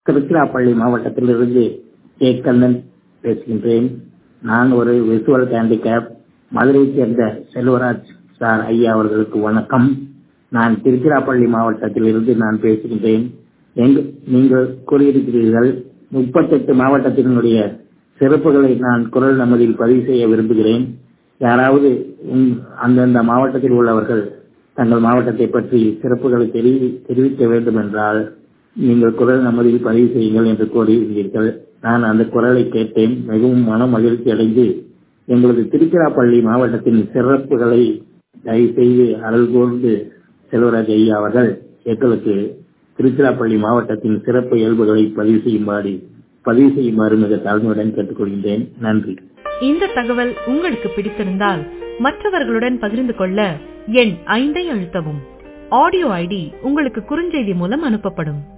திருச்சிராப்பள்ளி மாவட்டத்திலிருந்து கே கண்ணன் பேசுகின்றேன் நான் ஒரு விசுவல் ஹேண்டிகேப் மதுரையைச் சேர்ந்த செல்வராஜ் சார் ஐயா அவர்களுக்கு வணக்கம் நான் திருச்சிராப்பள்ளி மாவட்டத்திலிருந்து நான் பேசுகின்றேன் எங்க நீங்கள் கூறியிருக்கிறீர்கள் முப்பத்தெட்டு மாவட்டத்தினுடைய சிறப்புகளை நான் குரல் நமதில் பதிவு செய்ய விரும்புகிறேன் யாராவது உங்- அந்தந்த மாவட்டத்தில் உள்ளவர்கள் தங்கள் மாவட்டத்தை பற்றி சிறப்புகளை தெரிவி தெரிவிக்க வேண்டும் என்றால் நீங்கள் குரல் நமதில் பதிவு செய்யுங்கள் என்று கூறியிருந்தீர்கள் நான் அந்த குரலை கேட்டேன் மிகவும் மன மகிழ்ச்சி அடைந்து எங்களது திருச்சிராப்பள்ளி மாவட்டத்தின் சிறப்புகளை தயவு செய்து அருள் கூர்ந்து செல்வராஜ் ஐயா அவர்கள் எங்களுக்கு திருச்சிராப்பள்ளி மாவட்டத்தின் சிறப்பு இயல்புகளை பதிவு செய்யுமாறு பதிவு செய்யுமாறு மிக தாழ்மையுடன் கேட்டுக்கொள்கின்றேன் நன்றி இந்த தகவல் உங்களுக்கு பிடித்திருந்தால் மற்றவர்களுடன் பகிர்ந்து கொள்ள எண் ஐந்தை அழுத்தவும் ஆடியோ ஐடி உங்களுக்கு குறுஞ்செய்தி மூலம் அனுப்பப்படும்